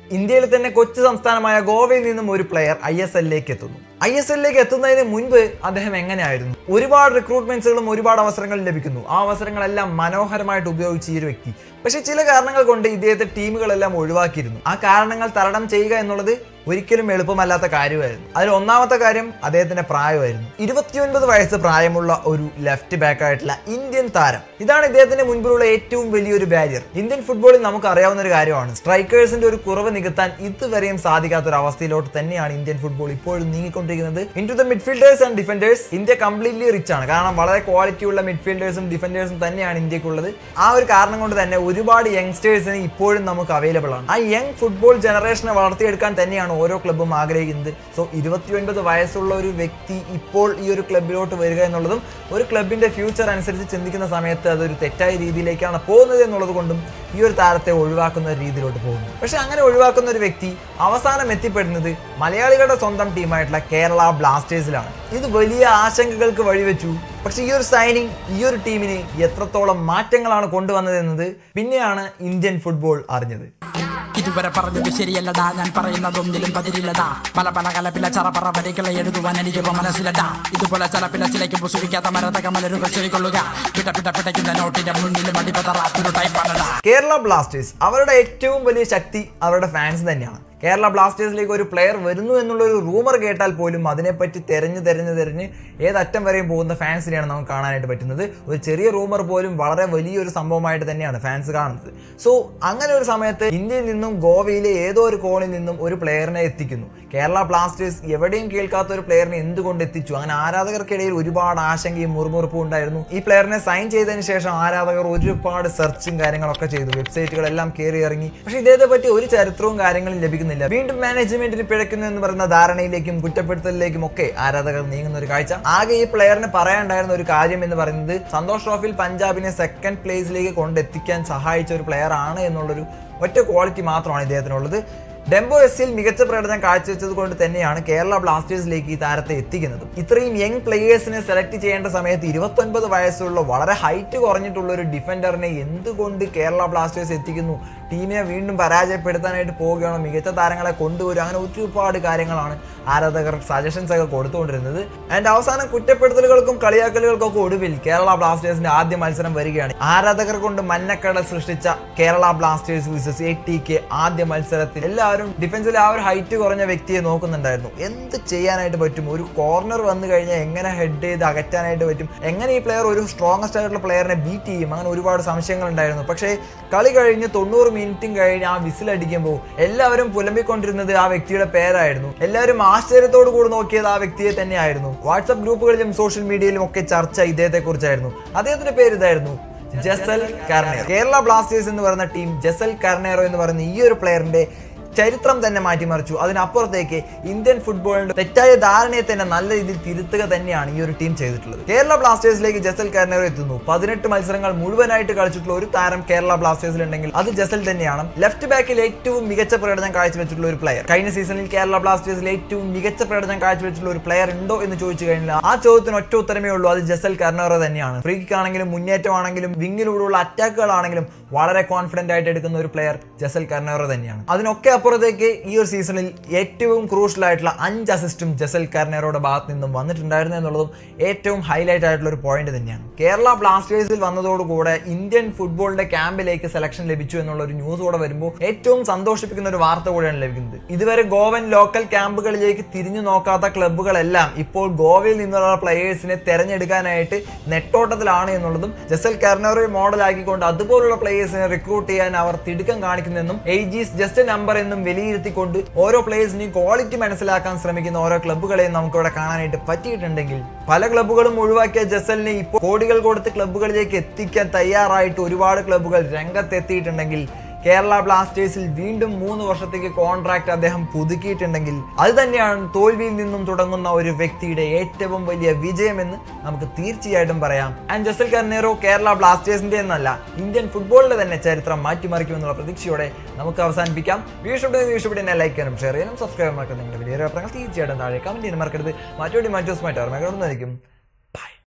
ഇന്ത്യയിൽ തന്നെ കൊച്ചു സംസ്ഥാനമായ ഗോവയിൽ നിന്നും ഒരു പ്ലെയർ ഐ എസ് എല്ലിലേക്ക് എത്തുന്നു ഐ എസ് എല്ലിലേക്ക് എത്തുന്നതിന് മുൻപ് അദ്ദേഹം എങ്ങനെയായിരുന്നു ഒരുപാട് റിക്രൂട്ട്മെന്റ്സുകളും ഒരുപാട് അവസരങ്ങളും ലഭിക്കുന്നു ആ അവസരങ്ങളെല്ലാം മനോഹരമായിട്ട് ഉപയോഗിച്ച ഈ ഒരു വ്യക്തി പക്ഷെ ചില കാരണങ്ങൾ കൊണ്ട് ഇദ്ദേഹത്തെ ടീമുകളെല്ലാം ഒഴിവാക്കിയിരുന്നു ആ കാരണങ്ങൾ തരണം ചെയ്യുക എന്നുള്ളത് ഒരിക്കലും എളുപ്പമല്ലാത്ത കാര്യമായിരുന്നു അതിൽ ഒന്നാമത്തെ കാര്യം അദ്ദേഹത്തിന്റെ പ്രായമായിരുന്നു ഇരുപത്തിയൊൻപത് വയസ്സ് പ്രായമുള്ള ഒരു ലെഫ്റ്റ് ബാക്ക് ആയിട്ടുള്ള ഇന്ത്യൻ താരം ഇതാണ് ഇദ്ദേഹത്തിന്റെ മുൻപിലുള്ള ഏറ്റവും വലിയൊരു ബാരിയർ ഇന്ത്യൻ ഫുട്ബോളിൽ നമുക്ക് അറിയാവുന്ന ഒരു കാര്യമാണ് സ്ട്രൈക്കേഴ്സിന്റെ ഒരു കുറവ് നികത്താൻ ഇതുവരെയും സാധിക്കാത്ത ഒരു അവസ്ഥയിലോട്ട് തന്നെയാണ് ഇന്ത്യൻ ഫുട്ബോൾ ഇപ്പോഴും നീങ്ങിക്കൊണ്ടിരിക്കുന്നത് into the midfielders and defenders India completely rich ആണ് കാരണം വളരെ ക്വാളിറ്റി ഉള്ള മിഡ്ഫീൽഡേഴ്സും ഡിഫൻഡേഴ്സും തന്നെയാണ് ഇന്ത്യക്കുള്ളത് ആ ഒരു കാരണം കൊണ്ട് തന്നെ ഒരുപാട് യങ്സ്റ്റേഴ്സിന് ഇപ്പോഴും നമുക്ക് അവൈലബിൾ ആണ് ആ യങ് ഫുട്ബോൾ ജനറേഷനെ വളർത്തിയെടുക്കാൻ തന്നെയാണ് ഓരോ ക്ലബ്ബും ആഗ്രഹിക്കുന്നത് സോ ഇരുപത്തിയൊൻപത് വയസ്സുള്ള ഒരു വ്യക്തി ഇപ്പോൾ ഈ ഒരു ക്ലബിലോട്ട് വരിക എന്നുള്ളതും ഒരു ക്ലബിന്റെ ഫ്യൂച്ചർ അനുസരിച്ച് ചിന്തിക്കുന്ന സമയത്ത് അതൊരു തെറ്റായ രീതിയിലേക്കാണ് പോകുന്നത് എന്നുള്ളത് കൊണ്ടും ഈ ഒരു താരത്തെ ഒഴിവാക്കുന്ന ഒരു രീതിയിലോട്ട് പോകുന്നു പക്ഷെ അങ്ങനെ ഒഴിവാക്കുന്ന ഒരു വ്യക്തി അവസാനം എത്തിപ്പെടുന്നത് മലയാളികളുടെ സ്വന്തം ടീമായിട്ടുള്ള കേരള ബ്ലാസ്റ്റേഴ്സിലാണ് ഇത് വലിയ ആശങ്കകൾക്ക് വഴിവെച്ചു പക്ഷെ ഈ ഒരു സൈനിങ് ഈ ഒരു ടീമിന് എത്രത്തോളം മാറ്റങ്ങളാണ് കൊണ്ടുവന്നതെന്നത് പിന്നെയാണ് ഇന്ത്യൻ ഫുട്ബോൾ അറിഞ്ഞത് ഇതുവരെ പറഞ്ഞത് ശരിയല്ലടാ ഞാൻ പറയുന്നതൊന്നിലും പതിരില്ലടാ പല പല കലപ്പില ചറപറ വരികളെ എഴുതുവാൻ എനിക്കിപ്പോ മനസ്സിലടാ ഇതുപോലെ ചലപ്പില ചിലയ്ക്ക് സുഖിക്കാത്ത മരതക മലരുകൾ ചെവിക്കൊള്ളുക പിട പിട പിടയ്ക്കുന്ന നോട്ടിന്റെ മുന്നിലും അടിപതറാത്തൊരു ടൈപ്പാണടാ കേരള ബ്ലാസ്റ്റേഴ്സ് അവരുടെ ഏറ്റവും വലിയ ശക്തി അവരുടെ ഫാൻസ് തന്നെയാണ് കേരള ബ്ലാസ്റ്റേഴ്സിലേക്ക് ഒരു പ്ലെയർ വരുന്നു എന്നുള്ള ഒരു റൂമർ കേട്ടാൽ പോലും അതിനെപ്പറ്റി തെരഞ്ഞ് തെരഞ്ഞ് തെരഞ്ഞ് ഏതറ്റം വരെയും പോകുന്ന ഫാൻസിനെയാണ് നമുക്ക് കാണാനായിട്ട് പറ്റുന്നത് ഒരു ചെറിയ റൂമർ പോലും വളരെ വലിയൊരു സംഭവമായിട്ട് തന്നെയാണ് ഫാൻസ് കാണുന്നത് സോ അങ്ങനെ ഒരു സമയത്ത് ഇന്ത്യയിൽ നിന്നും ഗോവയിലെ ഏതോ ഒരു കോണിൽ നിന്നും ഒരു പ്ലെയറിനെ എത്തിക്കുന്നു കേരള ബ്ലാസ്റ്റേഴ്സ് എവിടെയും കേൾക്കാത്ത ഒരു പ്ലെയറിനെ എന്തുകൊണ്ട് എത്തിച്ചു അങ്ങനെ ആരാധകർക്കിടയിൽ ഒരുപാട് ആശങ്കയും മുറുമുറുപ്പും ഉണ്ടായിരുന്നു ഈ പ്ലെയറിനെ സൈൻ ചെയ്തതിന് ശേഷം ആരാധകർ ഒരുപാട് സെർച്ചും കാര്യങ്ങളൊക്കെ ചെയ്തു വെബ്സൈറ്റുകളെല്ലാം കയറി ഇറങ്ങി പക്ഷേ ഇദ്ദേഹത്തെ പറ്റി ഒരു ചരിത്രവും കാര്യങ്ങളും ലഭിക്കുന്നില്ല വീണ്ടും മാനേജ്മെന്റിന് പിഴയ്ക്കുന്നു എന്ന് പറയുന്ന ധാരണയിലേക്കും കുറ്റപ്പെടുത്തലിലേക്കും ഒക്കെ ആരാധകർ നീങ്ങുന്ന ഒരു കാഴ്ച ആകെ ഈ പ്ലെയറിന് പറയാനുണ്ടായിരുന്ന ഒരു കാര്യം എന്ന് പറയുന്നത് സന്തോഷ് ട്രോഫിയിൽ പഞ്ചാബിനെ സെക്കൻഡ് പ്ലേസിലേക്ക് കൊണ്ടെത്തിക്കാൻ സഹായിച്ച ഒരു പ്ലെയർ ആണ് എന്നുള്ളൊരു ഒറ്റ ക്വാളിറ്റി മാത്രമാണ് ഇദ്ദേഹത്തിനുള്ളത് ഡെംബോ എസ് സിയിൽ മികച്ച പ്രകടനം കാഴ്ചവെച്ചത് കൊണ്ട് തന്നെയാണ് കേരള ബ്ലാസ്റ്റേഴ്സിലേക്ക് ഈ താരത്തെ എത്തിക്കുന്നത് ഇത്രയും യങ് പ്ലേയേഴ്സിനെ സെലക്ട് ചെയ്യേണ്ട സമയത്ത് ഇരുപത്തൊൻപത് വയസ്സുള്ള വളരെ ഹൈറ്റ് കുറഞ്ഞിട്ടുള്ള ഒരു ഡിഫൻഡറിനെ എന്തുകൊണ്ട് കേരള ബ്ലാസ്റ്റേഴ്സ് എത്തിക്കുന്നു ടീമിനെ വീണ്ടും പരാജയപ്പെടുത്താനായിട്ട് പോവുകയാണോ മികച്ച താരങ്ങളെ കൊണ്ടുവരും അങ്ങനെ ഒരുപാട് കാര്യങ്ങളാണ് ആരാധകർ സജഷൻസ് ഒക്കെ കൊടുത്തുകൊണ്ടിരുന്നത് ആൻഡ് അവസാനം കുറ്റപ്പെടുത്തലുകൾക്കും കളിയാക്കലുകൾക്കും ഒക്കെ ഒടുവിൽ കേരള ബ്ലാസ്റ്റേഴ്സിന്റെ ആദ്യ മത്സരം വരികയാണ് ആരാധകർ കൊണ്ട് മന്നക്കട സൃഷ്ടിച്ച Kerala Blasters versus A T K ആദ്യ മത്സരത്തിൽ എല്ലാവരും ഡിഫൻസിൽ ആ ഒരു ഹൈറ്റ് കുറഞ്ഞ വ്യക്തിയെ നോക്കുന്നുണ്ടായിരുന്നു എന്ത് ചെയ്യാനായിട്ട് പറ്റും ഒരു കോർണർ വന്നു കഴിഞ്ഞാൽ എങ്ങനെ ഹെഡ് ചെയ്ത് അകറ്റാനായിട്ട് പറ്റും എങ്ങനെ ഈ പ്ലെയർ ഒരു സ്ട്രോങ്ങസ്റ്റ് ആയിട്ടുള്ള പ്ലെയറിനെ ബീറ്റ് ചെയ്യും അങ്ങനെ ഒരുപാട് സംശയങ്ങൾ ഉണ്ടായിരുന്നു പക്ഷേ കളി കഴിഞ്ഞ് തൊണ്ണൂറ് മിനിറ്റും കഴിഞ്ഞ് ആ വിസിലടിക്കുമ്പോൾ എല്ലാവരും പുലമ്പിക്കൊണ്ടിരുന്നത് ആ വ്യക്തിയുടെ പേരായിരുന്നു എല്ലാവരും ആശ്ചര്യത്തോടു കൂടി നോക്കിയത് ആ വ്യക്തിയെ തന്നെയായിരുന്നു വാട്സപ്പ് ഗ്രൂപ്പുകളിലും സോഷ്യൽ മീഡിയയിലും ഒക്കെ ചർച്ച ഇദ്ദേഹത്തെ കുറിച്ചായിരുന്നു അദ്ദേഹത്തിന്റെ പേര് ഇതായിരുന്നു ജസൽ കർണേറോ കേരള ബ്ലാസ്റ്റേഴ്സ് എന്ന് പറയുന്ന ടീം ജസൽ കർണേറോ എന്ന് പറയുന്ന ഈ ഒരു പ്ലെയറിന്റെ ചരിത്രം തന്നെ മാറ്റിമറിച്ചു അതിനപ്പുറത്തേക്ക് ഇന്ത്യൻ ഫുട്ബോളിന്റെ തെറ്റായ ധാരണയെ തന്നെ നല്ല രീതിയിൽ തിരുത്തുക തന്നെയാണ് ഈ ഒരു ടീം ചെയ്തിട്ടുള്ളത് കേരള ബ്ലാസ്റ്റേഴ്സിലേക്ക് ജസൽ കർണേറോ എത്തുന്നു പതിനെട്ട് മത്സരങ്ങൾ മുഴുവനായിട്ട് കളിച്ചിട്ടുള്ള ഒരു താരം കേരള ബ്ലാസ്റ്റേഴ്സിൽ ഉണ്ടെങ്കിൽ അത് ജസൽ തന്നെയാണ് ലെഫ്റ്റ് ബാക്കിൽ ഏറ്റവും മികച്ച പ്രകടനം കാഴ്ചവെച്ചിട്ടുള്ള ഒരു പ്ലെയർ കഴിഞ്ഞ സീസണിൽ കേരള ബ്ലാസ്റ്റേഴ്സിൽ ഏറ്റവും മികച്ച പ്രകടനം കാഴ്ചവെച്ചിട്ടുള്ള ഒരു പ്ലെയർ ഉണ്ടോ എന്ന് ചോദിച്ചു കഴിഞ്ഞാൽ ആ ചോദ്യത്തിന് ഒറ്റ ഉത്തരമേ ഉള്ളൂ അത് ജസൽ കർണേറോ തന്നെയാണ് ഫ്രീ കിക്ക് ആണെങ്കിലും മുന്നേറ്റമാണെങ്കിലും വിങ്ങിലൂടെയുള്ള അറ്റാക്കുകളാണെങ്കിലും വളരെ കോൺഫിഡന്റ് ആയിട്ട് എടുക്കുന്ന ഒരു പ്ലെയർ ജസൽ കർണേറോ തന്നെയാണ് അതിനൊക്കെ അപ്പുറത്തേക്ക് ഈ ഒരു സീസണിൽ ഏറ്റവും ക്രൂഷ്യൽ ആയിട്ടുള്ള അഞ്ച് അസിസ്റ്റും ജസൽ കർണേറോയുടെ ഭാഗത്ത് നിന്നും വന്നിട്ടുണ്ടായിരുന്നു എന്നുള്ളതും ഏറ്റവും ഹൈലൈറ്റ് ആയിട്ടുള്ള ഒരു പോയിന്റ് തന്നെയാണ് കേരള ബ്ലാസ്റ്റേഴ്സിൽ വന്നതോടുകൂടെ ഇന്ത്യൻ ഫുട്ബോളിന്റെ ക്യാമ്പിലേക്ക് സെലക്ഷൻ ലഭിച്ചു എന്നുള്ള ഒരു ന്യൂസ് കൂടെ വരുമ്പോൾ ഏറ്റവും സന്തോഷിപ്പിക്കുന്ന ഒരു വാർത്ത കൂടെയാണ് ലഭിക്കുന്നത് ഇതുവരെ ഗോവൻ ലോക്കൽ ക്യാമ്പുകളിലേക്ക് തിരിഞ്ഞു നോക്കാത്ത ക്ലബ്ബുകളെല്ലാം ഇപ്പോൾ ഗോവയിൽ നിന്നുള്ള പ്ലെയേഴ്സിനെ തെരഞ്ഞെടുക്കാനായിട്ട് നെട്ടോട്ടത്തിലാണ് എന്നുള്ളതും ജസൽ കർണോറെ മോഡലാക്കിക്കൊണ്ട് അതുപോലുള്ള പ്ലേയേഴ്സിനെ റിക്രൂട്ട് ചെയ്യാൻ അവർ തിടുക്കം കാണിക്കുന്നെന്നും എയ്ജീസ് ജസ്റ്റ് നമ്പർ എന്നും വിലയിരുത്തിക്കൊണ്ട് ഓരോ പ്ലേയേഴ്സിനെയും ക്വാളിറ്റി മനസ്സിലാക്കാൻ ശ്രമിക്കുന്ന ഓരോ ക്ലബ്ബുകളെയും നമുക്ക് ഇവിടെ കാണാനായിട്ട് പറ്റിയിട്ടുണ്ടെങ്കിൽ പല ക്ലബ്ബുകളും ഒഴിവാക്കിയ ജസലിനെ ഇപ്പോൾ കോടികൾ കൊടുത്ത് ക്ലബ്ബുകളിലേക്ക് എത്തിക്കാൻ തയ്യാറായിട്ട് ഒരുപാട് ക്ലബ്ബുകൾ രംഗത്തെത്തിയിട്ടുണ്ടെങ്കിൽ കേരള ബ്ലാസ്റ്റേഴ്സിൽ വീണ്ടും മൂന്ന് വർഷത്തേക്ക് കോൺട്രാക്ട് അദ്ദേഹം പുതുക്കിയിട്ടുണ്ടെങ്കിൽ അത് തന്നെയാണ് തോൽവിയിൽ നിന്നും തുടങ്ങുന്ന ഒരു വ്യക്തിയുടെ ഏറ്റവും വലിയ വിജയമെന്ന് നമുക്ക് തീർച്ചയായിട്ടും പറയാം ആൻഡ് ജസൽ കർണേറോ കേരള ബ്ലാസ്റ്റേഴ്സിന്റെ എന്നല്ല ഇന്ത്യൻ ഫുട്ബോളിന്റെ തന്നെ ചരിത്രം മാറ്റിമറിക്കുമെന്നുള്ള പ്രതീക്ഷയോടെ നമുക്ക് അവസാനിപ്പിക്കാം വീഷുവിടെ വീഷുവിടെ ലൈക്ക് ചെയ്യാനും ഷെയർ ചെയ്യാനും സബ്സ്ക്രൈബ് മറക്കുന്നത് നിങ്ങളുടെ വലിയ അഭിപ്രായങ്ങൾ തീർച്ചയായിട്ടും താഴെ കമന്റ് ചെയ്യാൻ മറക്കരുത് മറ്റോടി മറ്റോസുമായിട്ട് ഓർമ്മ കിടന്നായിരിക്കും